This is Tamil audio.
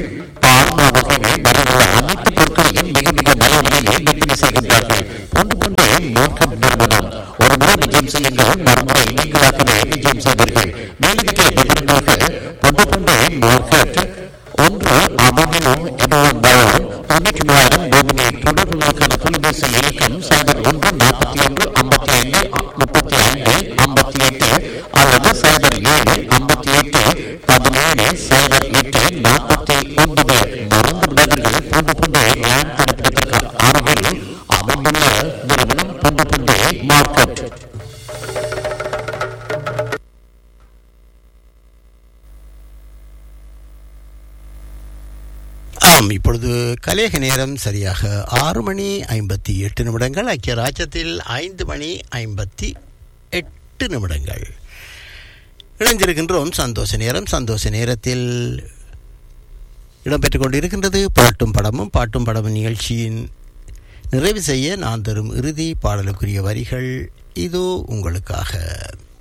பால் வகைகள் வரையுள்ள அனைத்து பொருட்களையும் மிக மிக மலிவு விலையில் விற்பனை செய்கின்றார்கள் பொண்டு பொண்டு மார்க்கெட் நிறுவனம் ஒரு முறை விஜயம் செய்யுங்கள் மறுமுறை நீங்களாகவே விஜயம் செய்வீர்கள் மேலதிக விவரங்களுக்கு பொண்டு பொண்டு மார்க்கெட் ஒன்று அவனியோ என்பவன் தொண்ணூற்றி மூவாயிரம் பூமியை தொடர்புகளுக்கான தொலைபேசி இலக்கம் சைபர் ஒன்று நாற்பத்தி ஒன்று ஐம்பத்தி ஐந்து முப்பத்தி ஐந்து ஐம்பத்தி எட்டு அல்லது சைபர் ஏழு ஐம்பத்தி எட்டு பதினேழு சைபர் எட்டு நாற்பத்தி ஒன்பது மறந்து விடாதீர்கள் பூண்டு புண்டு லேண்ட் தடுப்பதற்கு அருகில் அமைந்துள்ள நிறுவனம் பூண்டு புண்டு மார்க்கெட் ஆம் இப்பொழுது கலேக நேரம் சரியாக ஆறு மணி ஐம்பத்தி எட்டு நிமிடங்கள் ஐக்கிய ராஜ்யத்தில் ஐந்து மணி ஐம்பத்தி எட்டு நிமிடங்கள் இணைந்திருக்கின்றோம் சந்தோஷ நேரம் சந்தோஷ நேரத்தில் இடம்பெற்றுக் கொண்டிருக்கின்றது பாட்டும் படமும் பாட்டும் படமும் நிகழ்ச்சியின் நிறைவு செய்ய நான் தரும் இறுதி பாடலுக்குரிய வரிகள் இதோ உங்களுக்காக